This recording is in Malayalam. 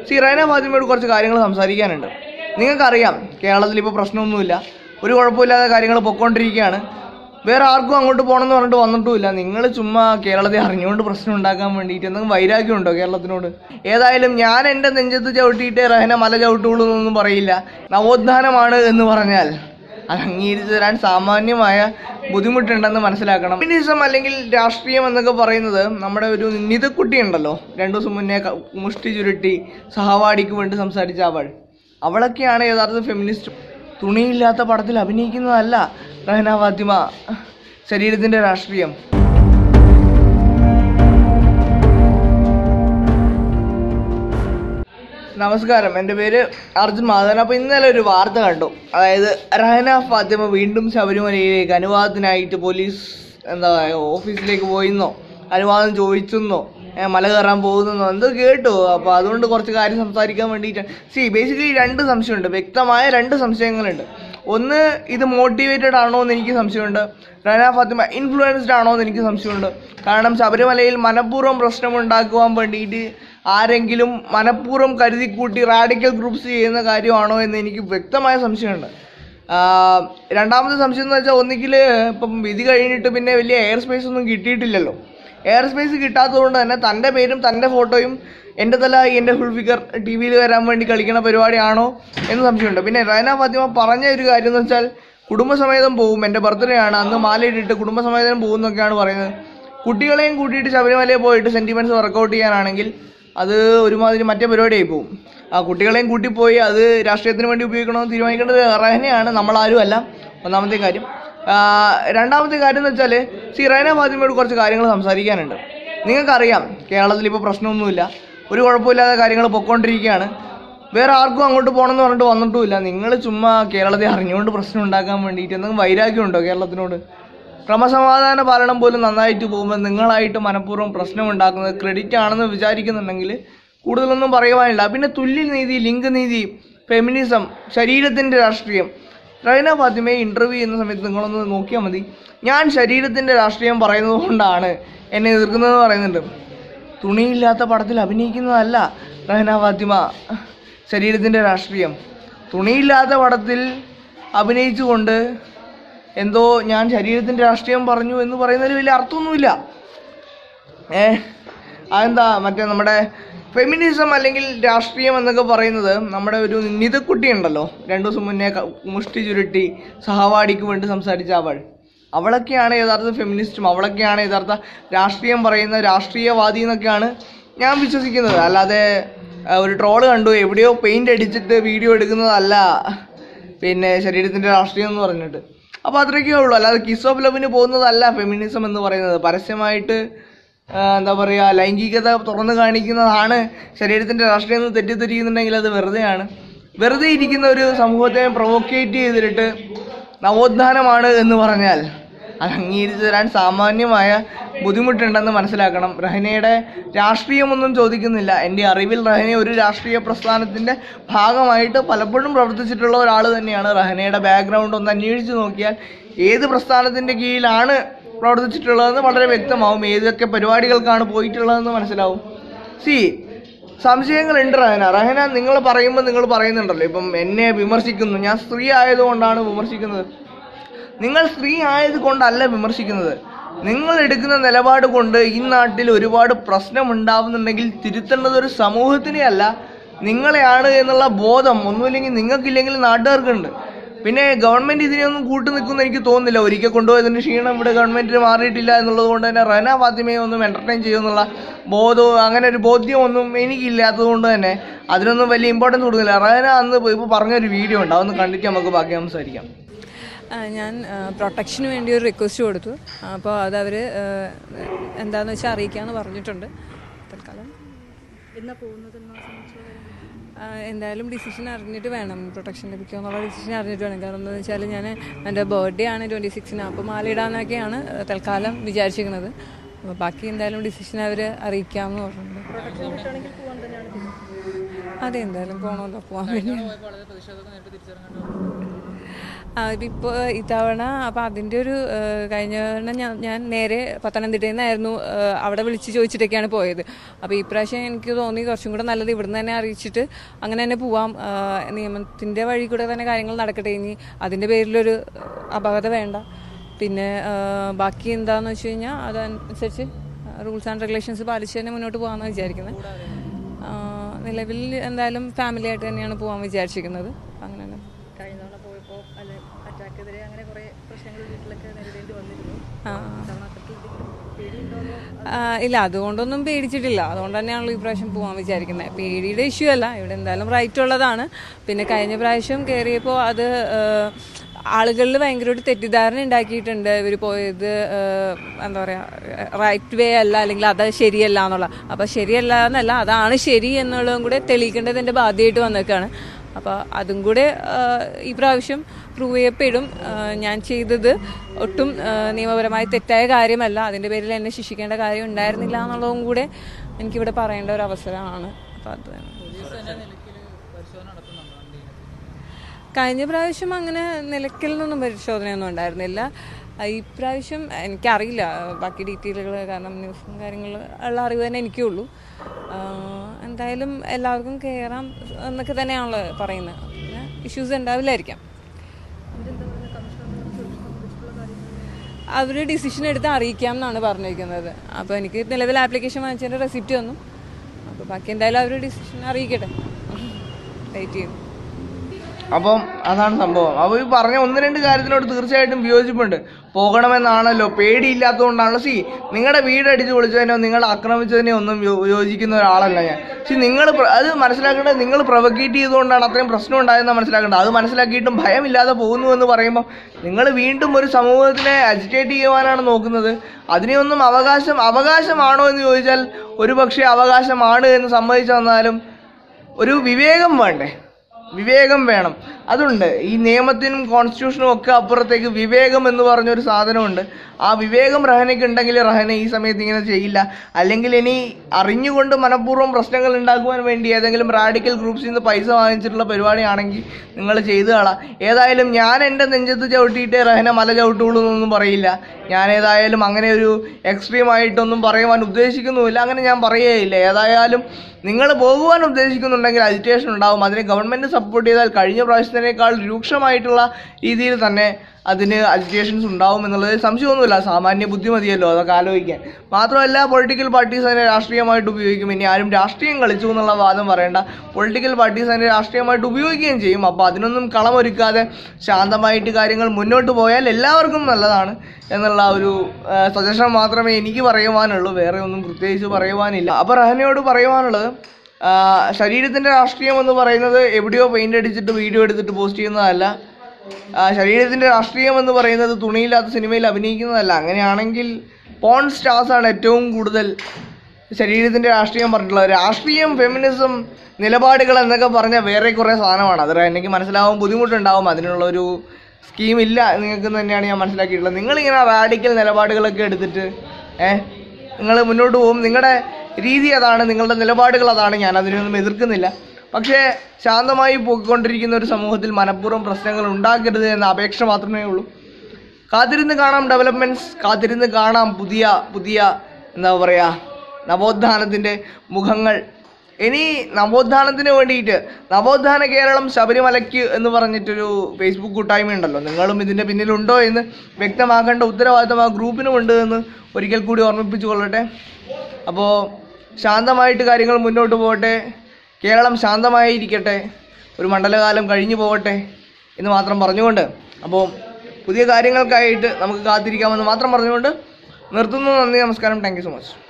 സി റൈന ഫാത്തിമയോട് കുറച്ച് കാര്യങ്ങൾ സംസാരിക്കാനുണ്ട് നിങ്ങൾക്കറിയാം കേരളത്തിൽ ഇപ്പോൾ പ്രശ്നമൊന്നുമില്ല ഒരു കുഴപ്പമില്ലാതെ കാര്യങ്ങൾ പൊക്കോണ്ടിരിക്കുകയാണ് വേറെ ആർക്കും അങ്ങോട്ട് പോകണമെന്ന് പറഞ്ഞിട്ട് വന്നിട്ടുമില്ല നിങ്ങൾ ചുമ്മാ കേരളത്തെ അറിഞ്ഞുകൊണ്ട് പ്രശ്നം ഉണ്ടാക്കാൻ വേണ്ടിയിട്ട് എന്തെങ്കിലും വൈരാഗ്യമുണ്ടോ കേരളത്തിനോട് ഏതായാലും ഞാൻ എൻ്റെ നെഞ്ചത്ത് ചവിട്ടിയിട്ട് റഹന മല ചവിട്ടുള്ളൂ എന്നൊന്നും പറയില്ല നവോത്ഥാനമാണ് എന്ന് പറഞ്ഞാൽ അത് അംഗീകരിച്ചു തരാൻ സാമാന്യമായ ബുദ്ധിമുട്ടുണ്ടെന്ന് മനസ്സിലാക്കണം ഫെമിനിസം അല്ലെങ്കിൽ രാഷ്ട്രീയം എന്നൊക്കെ പറയുന്നത് നമ്മുടെ ഒരു നിതക്കുട്ടി ഉണ്ടല്ലോ രണ്ടു ദിവസം മുന്നേ ക- മുഷ്ടി ചുരുട്ടി സഹവാടിക്ക് വേണ്ടി സംസാരിച്ച അവൾ അവളൊക്കെയാണ് യഥാർത്ഥ ഫെമിനിസ്റ്റ് തുണിയില്ലാത്ത പടത്തിൽ അഭിനയിക്കുന്നതല്ല റഹന ഫാത്തിമ ശരീരത്തിന്റെ രാഷ്ട്രീയം നമസ്കാരം എൻ്റെ പേര് അർജുൻ മാധവൻ അപ്പോൾ ഇന്നലെ ഒരു വാർത്ത കണ്ടു അതായത് റഹന ഫാത്തിമ വീണ്ടും ശബരിമലയിലേക്ക് അനുവാദത്തിനായിട്ട് പോലീസ് എന്താ ഓഫീസിലേക്ക് പോയിന്നോ അനുവാദം ചോദിച്ചെന്നോ ഏ, മല കയറാൻ പോകുന്നെന്നോ എന്തോ കേട്ടു അപ്പോൾ അതുകൊണ്ട് കുറച്ച് കാര്യം സംസാരിക്കാൻ വേണ്ടിയിട്ട് സി ബേസിക്കലി രണ്ട് സംശയമുണ്ട് വ്യക്തമായ രണ്ട് സംശയങ്ങളുണ്ട് ഒന്ന് ഇത് മോട്ടിവേറ്റഡ് ആണോ എന്ന് എനിക്ക് സംശയമുണ്ട് റഹന ഫാത്തിമ ഇൻഫ്ലുവൻസ്ഡ് ആണോ എന്ന് എനിക്ക് സംശയമുണ്ട് കാരണം ശബരിമലയിൽ മനഃപൂർവ്വം പ്രശ്നമുണ്ടാക്കുവാൻ വേണ്ടിയിട്ട് ആരെങ്കിലും മനഃപൂർവ്വം കരുതിക്കൂട്ടി റാഡിക്കൽ ഗ്രൂപ്പ്സ് ചെയ്യുന്ന കാര്യമാണോ എന്ന് എനിക്ക് വ്യക്തമായ സംശയമുണ്ട് ആ, രണ്ടാമത്തെ സംശയം എന്ന് വെച്ചാൽ ഒന്നുകിൽ ഇപ്പം വിധി കഴിഞ്ഞിട്ട് പിന്നെ വലിയ എയർ സ്പേസ് ഒന്നും കിട്ടിയിട്ടില്ലല്ലോ എയർ സ്പേസ് കിട്ടാത്തത് കൊണ്ട് തന്നെ തൻ്റെ പേരും തൻ്റെ ഫോട്ടോയും എൻ്റെ തല എൻ്റെ ഫുൾ ഫിഗർ ടി വിയിൽ വരാൻ വേണ്ടി കളിക്കുന്ന പരിപാടിയാണോ എന്ന് സംശയമുണ്ട് പിന്നെ റൈന ഫാത്തിമ പറഞ്ഞ ഒരു കാര്യം എന്ന് വെച്ചാൽ കുടുംബസമേതം പോകും എൻ്റെ ബർത്ത്ഡേ ആണ് അന്ന് മാലയിട്ടിട്ട് കുടുംബസമേതം പോകും എന്നൊക്കെയാണ് പറയുന്നത് കുട്ടികളെയും കൂട്ടിയിട്ട് ശബരിമലയിൽ പോയിട്ട് സെൻറ്റിമെൻറ്റ്സ് വർക്കൗട്ട് ചെയ്യാനാണെങ്കിൽ അത് ഒരുമാതിരി മറ്റേ പരിപാടിയായി പോകും ആ കുട്ടികളെയും കൂട്ടി പോയി അത് രാഷ്ട്രീയത്തിന് വേണ്ടി ഉപയോഗിക്കണമെന്ന് തീരുമാനിക്കേണ്ടത് റഹനയാണ് നമ്മളാരും അല്ല ഒന്നാമത്തെ കാര്യം ആ, രണ്ടാമത്തെ കാര്യം എന്ന് വെച്ചാൽ സി റഹന ഫാത്തിമയോട് കുറച്ച് കാര്യങ്ങൾ സംസാരിക്കാനുണ്ട് നിങ്ങൾക്കറിയാം കേരളത്തിൽ ഇപ്പോൾ പ്രശ്നമൊന്നുമില്ല ഒരു കുഴപ്പമില്ലാതെ കാര്യങ്ങൾ പൊക്കോണ്ടിരിക്കുകയാണ് വേറെ ആർക്കും അങ്ങോട്ട് പോകണമെന്ന് പറഞ്ഞിട്ട് വന്നിട്ടുമില്ല നിങ്ങൾ ചുമ്മാ കേരളത്തെ അറിഞ്ഞുകൊണ്ട് പ്രശ്നം ഉണ്ടാക്കാൻ വേണ്ടിയിട്ട് എന്തെങ്കിലും വൈരാഗ്യമുണ്ടോ കേരളത്തിനോട് ക്രമസമാധാന പാലനം പോലും നന്നായിട്ട് പോകുമ്പോൾ നിങ്ങളായിട്ട് മനഃപൂർവ്വം പ്രശ്നം ഉണ്ടാക്കുന്നത് ക്രെഡിറ്റ് ആണെന്ന് വിചാരിക്കുന്നുണ്ടെങ്കിൽ കൂടുതലൊന്നും പറയുവാനില്ല പിന്നെ തുല്യനീതി ലിംഗനീതി ഫെമിനിസം ശരീരത്തിൻ്റെ രാഷ്ട്രീയം റൈന ഫാത്തിമയെ ഇൻ്റർവ്യൂ ചെയ്യുന്ന സമയത്ത് നിങ്ങളൊന്ന് നോക്കിയാൽ മതി ഞാൻ ശരീരത്തിൻ്റെ രാഷ്ട്രീയം പറയുന്നത് കൊണ്ടാണ് എന്നെ എതിർക്കുന്നതെന്ന് പറയുന്നുണ്ട് തുണിയില്ലാത്ത പടത്തിൽ അഭിനയിക്കുന്നതല്ല റഹന ഫാത്തിമ ശരീരത്തിൻ്റെ രാഷ്ട്രീയം തുണിയില്ലാത്ത പടത്തിൽ അഭിനയിച്ചുകൊണ്ട് എന്തോ ഞാൻ ശരീരത്തിൻ്റെ രാഷ്ട്രീയം പറഞ്ഞു എന്ന് പറയുന്നതിൽ വലിയ അർത്ഥമൊന്നുമില്ല ഏ അതെന്താ മറ്റേ നമ്മുടെ ഫെമിനിസം അല്ലെങ്കിൽ രാഷ്ട്രീയം എന്നൊക്കെ പറയുന്നത് നമ്മുടെ ഒരു നിതക്കുട്ടി ഉണ്ടല്ലോ രണ്ടു ദിവസം മുന്നേ ക- മുഷ്ടി ചുരുട്ടി സഹവാടിക്ക് വേണ്ടി സംസാരിച്ച അവൾ അവളൊക്കെയാണ് യഥാർത്ഥ ഫെമിനിസ്റ്റും അവളൊക്കെയാണ് യഥാർത്ഥ രാഷ്ട്രീയം പറയുന്ന രാഷ്ട്രീയവാദി എന്നൊക്കെയാണ് ഞാൻ വിശ്വസിക്കുന്നത് അല്ലാതെ ആ, ഒരു ട്രോള് കണ്ടു എവിടെയോ പെയിന്റ് അടിച്ചിട്ട് വീഡിയോ എടുക്കുന്നതല്ല പിന്നെ ശരീരത്തിന്റെ രാഷ്ട്രീയം എന്ന് പറഞ്ഞിട്ട് അപ്പോൾ അത്രയൊക്കെ ഉള്ളൂ അല്ലാതെ കിസ് ഓഫ് ലവിന് പോകുന്നതല്ല ഫെമിനിസം എന്ന് പറയുന്നത് പരസ്യമായിട്ട് ആ, എന്താ പറയുക ലൈംഗികത തുറന്നു കാണിക്കുന്നതാണ് ശരീരത്തിന്റെ രാഷ്ട്രീയം എന്ന് തെറ്റിദ്ധരിക്കുന്നുണ്ടെങ്കിൽ അത് വെറുതെയാണ് വെറുതെ ഇരിക്കുന്ന ഒരു സമൂഹത്തെ പ്രൊവോക്കേറ്റ് ചെയ്തിട്ട് നവോത്ഥാനമാണ് എന്ന് പറഞ്ഞാൽ അത് അംഗീകരിച്ചു തരാൻ സാമാന്യമായ ബുദ്ധിമുട്ടുണ്ടെന്ന് മനസ്സിലാക്കണം റഹനയുടെ രാഷ്ട്രീയമൊന്നും ചോദിക്കുന്നില്ല എൻ്റെ അറിവിൽ റഹന ഒരു രാഷ്ട്രീയ പ്രസ്ഥാനത്തിൻ്റെ ഭാഗമായിട്ട് പലപ്പോഴും പ്രവർത്തിച്ചിട്ടുള്ള ഒരാൾ തന്നെയാണ് റഹനയുടെ ബാക്ക്ഗ്രൗണ്ട് ഒന്ന് അന്വേഷിച്ച് നോക്കിയാൽ ഏത് പ്രസ്ഥാനത്തിൻ്റെ കീഴിലാണ് പ്രവർത്തിച്ചിട്ടുള്ളതെന്ന് വളരെ വ്യക്തമാവും ഏതൊക്കെ പരിപാടികൾക്കാണ് പോയിട്ടുള്ളതെന്ന് മനസ്സിലാവും സി സംശയങ്ങളുണ്ട് റഹന റഹന നിങ്ങൾ പറയുമ്പോൾ നിങ്ങൾ പറയുന്നുണ്ടല്ലോ ഇപ്പം എന്നെ വിമർശിക്കുന്നു ഞാൻ സ്ത്രീ ആയതുകൊണ്ടാണ് വിമർശിക്കുന്നത് നിങ്ങൾ സ്ത്രീ ആയതുകൊണ്ടല്ല വിമർശിക്കുന്നത് നിങ്ങൾ എടുക്കുന്ന നിലപാട് കൊണ്ട് ഈ നാട്ടിൽ ഒരുപാട് പ്രശ്നം ഉണ്ടാവുന്നുണ്ടെങ്കിൽ തിരുത്തേണ്ടത് ഒരു സമൂഹത്തിനെ അല്ല നിങ്ങളെയാണ് എന്നുള്ള ബോധം ഒന്നുമില്ലെങ്കിൽ നിങ്ങൾക്കില്ലെങ്കിൽ നാട്ടുകാർക്കുണ്ട് പിന്നെ ഗവൺമെന്റ് ഇതിനെയൊന്നും കൂട്ടു നിൽക്കുമെന്ന് എനിക്ക് തോന്നുന്നില്ല ഒരിക്കൽ കൊണ്ടുപോയതിന്റെ ക്ഷീണം ഇവിടെ ഗവൺമെന്റിന് മാറിയിട്ടില്ല എന്നുള്ളത് കൊണ്ട് തന്നെ റന ഫാത്തിമയെ ഒന്നും എന്റർടൈൻ ചെയ്യുമെന്നുള്ള ബോധവും അങ്ങനെ ഒരു ബോധ്യമൊന്നും എനിക്കില്ലാത്തത് കൊണ്ട് തന്നെ അതിനൊന്നും വലിയ ഇമ്പോർട്ടൻസ് കൊടുക്കുന്നില്ല റന അന്ന് ഇപ്പോൾ പറഞ്ഞൊരു വീഡിയോ ഉണ്ട് അതൊന്ന് കണ്ടിട്ട് നമുക്ക് ബാക്കി സംസാരിക്കാം ആ, ഞാൻ പ്രൊട്ടക്ഷന് വേണ്ടി ഒരു റിക്വസ്റ്റ് കൊടുത്തു അപ്പോൾ അതവർ എന്താണെന്ന് വെച്ചാൽ അറിയിക്കാമെന്ന് പറഞ്ഞിട്ടുണ്ട് തൽക്കാലം ആ, എന്തായാലും ഡിസിഷൻ അറിഞ്ഞിട്ട് വേണം പ്രൊട്ടക്ഷൻ ലഭിക്കുക എന്നുള്ള ഡിസിഷൻ അറിഞ്ഞിട്ട് വേണം കാരണം എന്താണെന്ന് വെച്ചാൽ ഞാൻ എൻ്റെ ബർത്ത്ഡേ ആണ് ട്വൻറ്റി സിക്സിന് അപ്പോൾ മാലയിടാന്നൊക്കെയാണ് തൽക്കാലം വിചാരിച്ചിരിക്കുന്നത് അപ്പോൾ ബാക്കി എന്തായാലും ഡിസിഷൻ അവർ അറിയിക്കാമെന്ന് പറഞ്ഞിട്ടുണ്ട് അതെ എന്തായാലും പോകണമല്ലോ പോകാൻ വേണ്ടി ആ, ഇപ്പൊ ഇപ്പൊ ഇത്തവണ അപ്പൊ അതിന്റെ ഒരു ആ, കഴിഞ്ഞ തവണ ഞാൻ ഞാൻ നേരെ പത്തനംതിട്ടയിൽ നിന്നായിരുന്നു ആ, അവിടെ വിളിച്ച് ചോദിച്ചിട്ടൊക്കെയാണ് പോയത് അപ്പൊ ഈ പ്രാവശ്യം എനിക്ക് തോന്നി കുറച്ചും കൂടെ നല്ലത് ഇവിടുന്ന് തന്നെ അറിയിച്ചിട്ട് അങ്ങനെ തന്നെ പോവാം ആ, നിയമത്തിന്റെ വഴി കൂടെ തന്നെ കാര്യങ്ങൾ നടക്കട്ടെ ഇനി അതിന്റെ പേരിലൊരു അപകടം വേണ്ട പിന്നെ ആ, ബാക്കി എന്താന്ന് വെച്ച് കഴിഞ്ഞാൽ അതനുസരിച്ച് റൂൾസ് ആൻഡ് റെഗുലേഷൻസ് പാലിച്ച് തന്നെ മുന്നോട്ട് പോകാമെന്ന് വിചാരിക്കുന്നത് ആ, നിലവിൽ എന്തായാലും ഫാമിലി ആയിട്ട് തന്നെയാണ് പോകാൻ വിചാരിച്ചിരിക്കുന്നത് അങ്ങനെ തന്നെ കഴിഞ്ഞ തവണ പോയപ്പോൾ അല്ല അറ്റാക്കെതിരെ അങ്ങനെ കുറേ പ്രശ്നങ്ങൾ വീട്ടിലൊക്കെ നേരിടേണ്ടി വന്നിരുന്നു ആ. തവണ അത്രയ്ക്ക് പേടിയുണ്ടോന്നോ ആ, ഇല്ല അതുകൊണ്ടൊന്നും പേടിച്ചിട്ടില്ല അതുകൊണ്ട് തന്നെയാണല്ലോ ഈ പ്രാവശ്യം പോകാൻ വിചാരിക്കുന്നത് പേടിയുടെ ഇഷ്യൂ അല്ല ഇവിടെ എന്തായാലും റൈറ്റ് ഉള്ളതാണ് പിന്നെ കഴിഞ്ഞ പ്രാവശ്യം കയറിയപ്പോൾ അത് ആളുകളിൽ ഭയങ്കര ഒരു തെറ്റിദ്ധാരണ ഉണ്ടാക്കിയിട്ടുണ്ട് ഇവർ പോയത് ആ, എന്താ പറയുക റൈറ്റ് വേ അല്ല അല്ലെങ്കിൽ അത് ശരിയല്ല എന്നുള്ള അപ്പം ശരിയല്ല എന്നല്ല അതാണ് ശരി എന്നുള്ളതും കൂടെ തെളിയിക്കേണ്ടത് എൻ്റെ ബാധ്യമായിട്ട് വന്നേക്കാണ് അപ്പോൾ അതും കൂടെ ആ, ഈ പ്രാവശ്യം പ്രൂവ് ചെയ്യപ്പെടും ആ, ഞാൻ ചെയ്തത് ഒട്ടും ആ, നിയമപരമായി തെറ്റായ കാര്യമല്ല അതിൻ്റെ പേരിൽ എന്നെ ശിക്ഷിക്കേണ്ട കാര്യം ഉണ്ടായിരുന്നില്ല എന്നുള്ളതും കൂടെ എനിക്കിവിടെ പറയേണ്ട ഒരു അവസരമാണ് അപ്പോൾ അത് തന്നെ. കഴിഞ്ഞ പ്രാവശ്യം അങ്ങനെ നിലയ്ക്കൽ നിന്നൊന്നും പരിശോധനയൊന്നും ഉണ്ടായിരുന്നില്ല ആ, ഈ പ്രാവശ്യം എനിക്കറിയില്ല ആ, ബാക്കി ഡീറ്റെയിലുകൾ കാരണം ന്യൂസും കാര്യങ്ങൾ ഉള്ള അറിവ് തന്നെ എനിക്കുള്ളൂ ആ, എന്തായാലും എല്ലാവർക്കും കയറാം എന്നൊക്കെ തന്നെയാണല്ലോ പറയുന്നത് പിന്നെ ഇഷ്യൂസ് ഉണ്ടാവില്ലായിരിക്കാം അവർ ഡിസിഷൻ എടുത്ത് അറിയിക്കാം എന്നാണ് പറഞ്ഞിരിക്കുന്നത് അപ്പോൾ എനിക്ക് നിലവിൽ ആപ്ലിക്കേഷൻ വാങ്ങിച്ചതിൻ്റെ റെസിപ്റ്റ് വന്നു അപ്പോൾ ബാക്കി എന്തായാലും അവർ ഡിസിഷൻ അറിയിക്കട്ടെ വെയിറ്റ് ചെയ്യും അപ്പം അതാണ് സംഭവം അപ്പോൾ ഈ പറഞ്ഞ ഒന്ന് രണ്ട് കാര്യത്തിനോട് തീർച്ചയായിട്ടും വിയോജിപ്പുണ്ട് പോകണമെന്നാണല്ലോ പേടിയില്ലാത്തതുകൊണ്ടാണല്ലോ സി നിങ്ങളുടെ വീട് അടിച്ച് പൊളിച്ചതിനോ നിങ്ങൾ ആക്രമിച്ചതിനോ ഒന്നും യോ- യോജിക്കുന്ന ഒരാളല്ല ഞാൻ പക്ഷെ നിങ്ങൾ അത് മനസ്സിലാക്കേണ്ടത് നിങ്ങൾ പ്രൊവക്കേറ്റ് ചെയ്തുകൊണ്ടാണ് അത്രയും പ്രശ്നം ഉണ്ടായതെന്ന് മനസ്സിലാക്കേണ്ടത് അത് മനസ്സിലാക്കിയിട്ടും ഭയമില്ലാതെ പോകുന്നു എന്ന് പറയുമ്പോൾ നിങ്ങൾ വീണ്ടും ഒരു സമൂഹത്തിനെ അജിറ്റേറ്റ് ചെയ്യുവാനാണ് നോക്കുന്നത് അതിനെയൊന്നും അവകാശം അവകാശമാണോ എന്ന് ചോദിച്ചാൽ ഒരു പക്ഷേ അവകാശമാണ് എന്ന് സമ്മതിച്ചു തന്നാലും ഒരു വിവേകം വേണ്ടേ വിവേകം വേണം അതുണ്ട് ഈ നിയമത്തിനും കോൺസ്റ്റിറ്റ്യൂഷനും ഒക്കെ അപ്പുറത്തേക്ക് വിവേകം എന്ന് പറഞ്ഞൊരു സാധനമുണ്ട് ആ വിവേകം റഹനയ്ക്ക് ഉണ്ടെങ്കിൽ റഹന ഈ സമയത്ത് ഇങ്ങനെ ചെയ്യില്ല അല്ലെങ്കിൽ ഇനി അറിഞ്ഞുകൊണ്ട് മനഃപൂർവ്വം പ്രശ്നങ്ങൾ ഉണ്ടാക്കുവാൻ വേണ്ടി ഏതെങ്കിലും റാഡിക്കൽ ഗ്രൂപ്പ്സിൽ നിന്ന് പൈസ വാങ്ങിച്ചിട്ടുള്ള പരിപാടിയാണെങ്കിൽ നിങ്ങൾ ചെയ്തു കളാം ഏതായാലും ഞാൻ എൻ്റെ നെഞ്ചത്ത് ചവിട്ടിയിട്ട് റഹന മല ചവിട്ടുള്ളൂ എന്നൊന്നും പറയില്ല ഞാൻ ഏതായാലും അങ്ങനെ ഒരു എക്സ്ട്രീം ആയിട്ടൊന്നും പറയുവാൻ ഉദ്ദേശിക്കുന്നുമില്ല അങ്ങനെ ഞാൻ പറയുകയില്ല ഏതായാലും നിങ്ങൾ പോകുവാൻ ഉദ്ദേശിക്കുന്നുണ്ടെങ്കിൽ അജിറ്റേഷൻ ഉണ്ടാവും അതിനെ ഗവൺമെൻറ് സപ്പോർട്ട് ചെയ്താൽ കഴിഞ്ഞ പ്രാവശ്യത്തിനേക്കാൾ രൂക്ഷമായിട്ടുള്ള രീതിയിൽ തന്നെ അതിന് അജിറ്റേഷൻസ് ഉണ്ടാവും എന്നുള്ളത് സംശയമൊന്നുമില്ല സാമാന്യ ബുദ്ധി മതിയല്ലോ അതൊക്കെ ആലോചിക്കാൻ മാത്രമല്ല പൊളിറ്റിക്കൽ പാർട്ടീസ് അതിനെ രാഷ്ട്രീയമായിട്ട് ഉപയോഗിക്കും ഇനി ആരും രാഷ്ട്രീയം കളിച്ചു എന്നുള്ള വാദം പറയേണ്ട പൊളിറ്റിക്കൽ പാർട്ടീസ് അതിനെ രാഷ്ട്രീയമായിട്ട് ഉപയോഗിക്കുകയും ചെയ്യും അപ്പോൾ അതിനൊന്നും കളമൊരുക്കാതെ ശാന്തമായിട്ട് കാര്യങ്ങൾ മുന്നോട്ട് പോയാൽ എല്ലാവർക്കും നല്ലതാണ് എന്നുള്ള ഒരു സജഷൻ മാത്രമേ എനിക്ക് പറയുവാനുള്ളൂ വേറെ ഒന്നും പ്രത്യേകിച്ച് പറയുവാനില്ല അപ്പോൾ റഹനയോട് പറയുവാനുള്ളത് ആ, ശരീരത്തിൻ്റെ രാഷ്ട്രീയം എന്ന് പറയുന്നത് എവിടെയോ പെയിൻ്റ് അടിച്ചിട്ട് വീഡിയോ എടുത്തിട്ട് പോസ്റ്റ് ചെയ്യുന്നതല്ല ആ, ശരീരത്തിൻ്റെ രാഷ്ട്രീയം എന്ന് പറയുന്നത് തുണിയില്ലാത്ത സിനിമയിൽ അഭിനയിക്കുന്നതല്ല അങ്ങനെയാണെങ്കിൽ പോൺ സ്റ്റാർസ് ആണ് ഏറ്റവും കൂടുതൽ ശരീരത്തിൻ്റെ രാഷ്ട്രീയം പറഞ്ഞിട്ടുള്ളത് രാഷ്ട്രീയം ഫെമിനിസം നിലപാടുകൾ എന്നൊക്കെ പറഞ്ഞ വേറെ കുറേ സാധനമാണ് അത് എനിക്ക് മനസ്സിലാവാൻ ബുദ്ധിമുട്ടുണ്ടാവും അതിനുള്ള ഒരു സ്കീം ഇല്ല നിങ്ങൾക്ക് തന്നെയാണ് ഞാൻ മനസ്സിലാക്കിയിട്ടുള്ളത് നിങ്ങളിങ്ങനെ റാഡിക്കൽ നിലപാടുകളൊക്കെ എടുത്തിട്ട് ഏഹ് നിങ്ങൾ മുന്നോട്ട് പോകും നിങ്ങളുടെ രീതി അതാണ് നിങ്ങളുടെ നിലപാടുകൾ അതാണ് ഞാൻ അതിനൊന്നും എതിർക്കുന്നില്ല പക്ഷേ ശാന്തമായി പോയിക്കൊണ്ടിരിക്കുന്ന ഒരു സമൂഹത്തിൽ മനഃപൂർവ്വം പ്രശ്നങ്ങൾ ഉണ്ടാക്കരുത് എന്ന അപേക്ഷ മാത്രമേ ഉള്ളൂ കാത്തിരുന്ന് കാണാം ഡെവലപ്മെൻറ്റ്സ് കാത്തിരുന്ന് കാണാം പുതിയ പുതിയ എന്താ പറയുക നവോത്ഥാനത്തിൻ്റെ മുഖങ്ങൾ ഇനി നവോത്ഥാനത്തിന് വേണ്ടിയിട്ട് നവോത്ഥാന കേരളം ശബരിമലയ്ക്ക് എന്ന് പറഞ്ഞിട്ടൊരു ഫേസ്ബുക്ക് കൂട്ടായ്മ ഉണ്ടല്ലോ നിങ്ങളും ഇതിൻ്റെ പിന്നിലുണ്ടോ എന്ന് വ്യക്തമാക്കേണ്ട ഉത്തരവാദിത്തം ആ ഗ്രൂപ്പിനുമുണ്ട് എന്ന് ഒരിക്കൽ കൂടി ഓർമ്മിപ്പിച്ചു കൊള്ളട്ടെ അപ്പോൾ ശാന്തമായിട്ട് കാര്യങ്ങൾ മുന്നോട്ട് പോകട്ടെ കേരളം ശാന്തമായിരിക്കട്ടെ ഒരു മണ്ഡലകാലം കഴിഞ്ഞു പോകട്ടെ എന്ന് മാത്രം പറഞ്ഞുകൊണ്ട് അപ്പോൾ പുതിയ കാര്യങ്ങൾക്കായിട്ട് നമുക്ക് കാത്തിരിക്കാമെന്ന് മാത്രം പറഞ്ഞുകൊണ്ട് നിർത്തുന്നു നന്ദി നമസ്കാരം താങ്ക് യു സോ മച്ച്